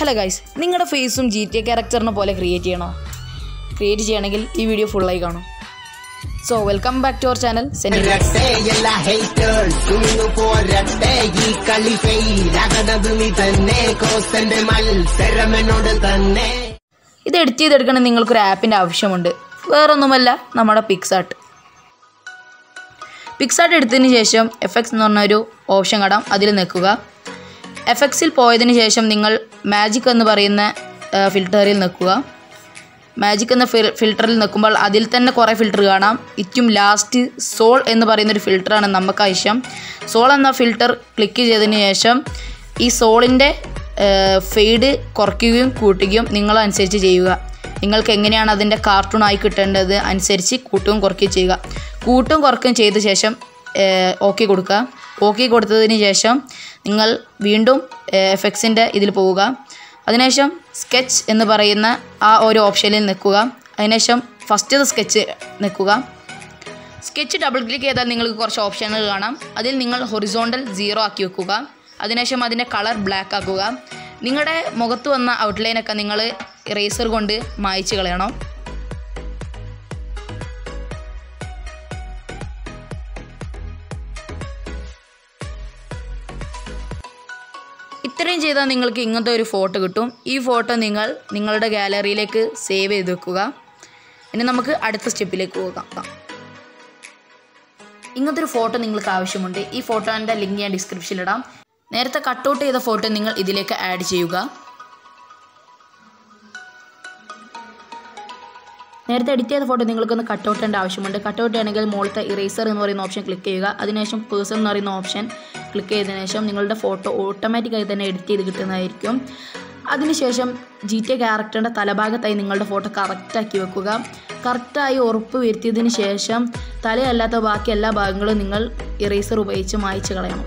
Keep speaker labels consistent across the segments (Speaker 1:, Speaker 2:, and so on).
Speaker 1: hello guys നിങ്ങളുടെ ഫേസും G T A ക്യാരക്ടറിനെ പോലെ ക്രിയേറ്റ് ചെയ്യണോ ക്രിയേറ്റ് ചെയ്യണമെങ്കിൽ ഈ വീഡിയോ ഫുള്ളായി കാണും so welcome back to our channel സെൻറ്റി
Speaker 2: രട്ടെ എല്ലാ ഹേറ്റേഴ്സ് പോരട്ടെ ഈ കളി ഫെയിലാകണത് നീ തന്നെ കോസ്റ്റന്റെ മത്സരമെന്നോട് തന്നെ
Speaker 1: ഇത് എഡിറ്റ് ചെയ്തെടുക്കണമെങ്കിൽ നിങ്ങൾക്കൊരു ആപ്പിൻ്റെ ആവശ്യമുണ്ട് വേറൊന്നുമല്ല നമ്മുടെ പിക്സാർട്ട് പിക്സാർട്ട് എടുത്തതിന് ശേഷം എഫക്സ് എന്ന് പറഞ്ഞ ഒരു ഓപ്ഷൻ കാണാം അതിൽ നിൽക്കുക എഫക്സിൽ പോയതിന് ശേഷം നിങ്ങൾ മാജിക് എന്ന് പറയുന്ന ഫിൽറ്ററിൽ നിൽക്കുക മാജിക് എന്ന ഫിൽ ഫിൽറ്ററിൽ നിൽക്കുമ്പോൾ അതിൽ തന്നെ കുറേ ഫിൽറ്റർ കാണാം ഏറ്റവും ലാസ്റ്റ് സോൾ എന്ന് പറയുന്ന ഒരു ഫിൽറ്ററാണ് നമുക്ക് ആവശ്യം സോൾ എന്ന ഫിൽറ്റർ ക്ലിക്ക് ചെയ്തതിന് ശേഷം ഈ സോളിൻ്റെ ഫെയ്ഡ് കുറയ്ക്കുകയും കൂട്ടുകയും നിങ്ങളനുസരിച്ച് ചെയ്യുക നിങ്ങൾക്ക് എങ്ങനെയാണ് അതിൻ്റെ കാർട്ടൂൺ ആയി കിട്ടേണ്ടത് അനുസരിച്ച് കൂട്ടുകയും കുറയ്ക്കുകയും ചെയ്യുക കൂട്ടും കുറയ്ക്കുകയും ചെയ്ത ശേഷം ഓക്കെ കൊടുക്കുക ഓക്കെ കൊടുത്തതിന് ശേഷം നിങ്ങൾ വീണ്ടും എഫക്സിൻ്റെ ഇതിൽ പോവുക അതിനുശേഷം സ്കെച്ച് എന്ന് പറയുന്ന ആ ഒരു ഓപ്ഷനിൽ നിൽക്കുക അതിനുശേഷം ഫസ്റ്റ് സ്കെച്ച് നിൽക്കുക സ്കെച്ച് ഡബിൾ ക്ലിക്ക് ചെയ്താൽ നിങ്ങൾക്ക് കുറച്ച് ഓപ്ഷനുകൾ കാണാം അതിൽ നിങ്ങൾ ഹൊറിസോണ്ടൽ സീറോ ആക്കി വെക്കുക അതിനുശേഷം അതിൻ്റെ കളർ ബ്ലാക്ക് ആക്കുക നിങ്ങളുടെ മുഖത്ത് വന്ന ഔട്ട്ലൈനൊക്കെ നിങ്ങൾ ഇറേസർ കൊണ്ട് മായ്ച്ച് കളയണം ഇത്രയും ചെയ്താൽ നിങ്ങൾക്ക് ഇങ്ങനത്തെ ഒരു ഫോട്ടോ കിട്ടും ഈ ഫോട്ടോ നിങ്ങൾ നിങ്ങളുടെ ഗാലറിയിലേക്ക് സേവ് ചെയ്ത് വെക്കുക ഇനി നമുക്ക് അടുത്ത സ്റ്റെപ്പിലേക്ക് പോകാം ഇങ്ങനത്തെ ഒരു ഫോട്ടോ നിങ്ങൾക്ക് ആവശ്യമുണ്ട് ഈ ഫോട്ടോൻ്റെ ലിങ്ക് ഞാൻ ഡിസ്ക്രിപ്ഷനിൽ ഇടാം നേരത്തെ കട്ടൗട്ട് ചെയ്ത ഫോട്ടോ നിങ്ങൾ ഇതിലേക്ക് ആഡ് ചെയ്യുക നേരത്തെ എഡിറ്റ് ചെയ്ത ഫോട്ടോ നിങ്ങൾക്കൊന്ന് കട്ടൗട്ട് ചെയ്യേണ്ട ആവശ്യമുണ്ട് കട്ടൗട്ട് ചെയ്യണമെങ്കിൽ മുകളിലത്തെ ഇറേസർ എന്ന് പറയുന്ന ഓപ്ഷൻ ക്ലിക്ക് ചെയ്യുക അതിനുശേഷം പേഴ്സൺ എന്ന് പറയുന്ന ഓപ്ഷൻ ക്ലിക്ക് ചെയ്തതിനു ശേഷം നിങ്ങളുടെ ഫോട്ടോ ഓട്ടോമാറ്റിക്കായി തന്നെ എഡിറ്റ് ചെയ്ത് കിട്ടുന്നതായിരിക്കും അതിനുശേഷം ജി ടി ക്യാരക്ടറിൻ്റെ തലഭാഗത്തായി നിങ്ങളുടെ ഫോട്ടോ കറക്റ്റാക്കി വെക്കുക കറക്റ്റായി ഉറപ്പ് വരുത്തിയതിന് ശേഷം തലയല്ലാത്ത ബാക്കി എല്ലാ ഭാഗങ്ങളും നിങ്ങൾ ഇറേസർ ഉപയോഗിച്ച് മായ്ച്ച് കളയണം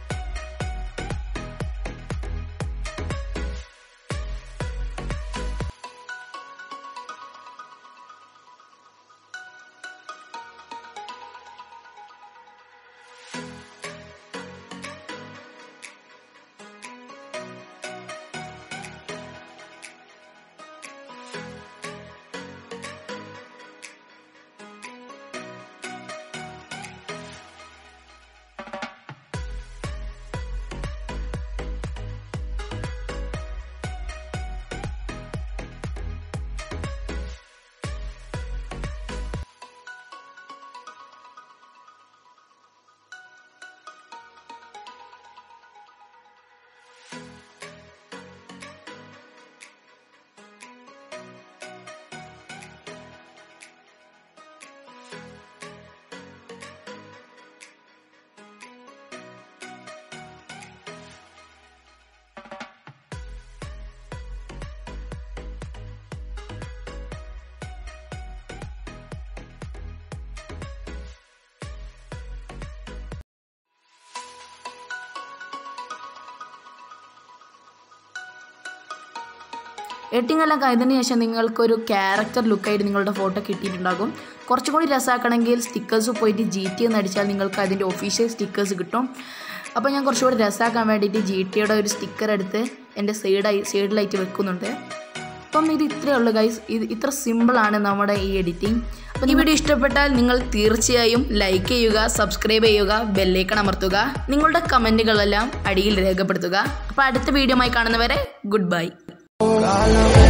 Speaker 1: എഡിറ്റിംഗ് എല്ലാം കഴിഞ്ഞതിന് ശേഷം നിങ്ങൾക്കൊരു ക്യാരക്ടർ ലുക്കായിട്ട് നിങ്ങളുടെ ഫോട്ടോ കിട്ടിയിട്ടുണ്ടാകും കുറച്ചും കൂടി രസമാക്കണമെങ്കിൽ സ്റ്റിക്കേഴ്സ് പോയിട്ട് ജി ടി എന്ന് അടിച്ചാൽ നിങ്ങൾക്ക് അതിൻ്റെ ഒഫീഷ്യൽ സ്റ്റിക്കേഴ്സ് കിട്ടും അപ്പോൾ ഞാൻ കുറച്ചുകൂടി രസമാക്കാൻ വേണ്ടിയിട്ട് ജി ടിയുടെ ഒരു സ്റ്റിക്കർ എടുത്ത് എൻ്റെ സൈഡായി സൈഡിലായിട്ട് വെക്കുന്നുണ്ട് അപ്പം ഇത് ഇത്രയേ ഉള്ളൂ ഗൈസ് ഇത് ഇത്ര സിമ്പിളാണ് നമ്മുടെ ഈ എഡിറ്റിംഗ് അപ്പം ഈ വീഡിയോ ഇഷ്ടപ്പെട്ടാൽ നിങ്ങൾ തീർച്ചയായും ലൈക്ക് ചെയ്യുക സബ്സ്ക്രൈബ് ചെയ്യുക ബെല്ലൈക്കൺ അമർത്തുക നിങ്ങളുടെ കമൻറ്റുകളെല്ലാം അടിയിൽ രേഖപ്പെടുത്തുക അപ്പോൾ അടുത്ത വീഡിയോ ആയി കാണുന്നവരെ ഗുഡ് ബൈ
Speaker 2: കാലമേ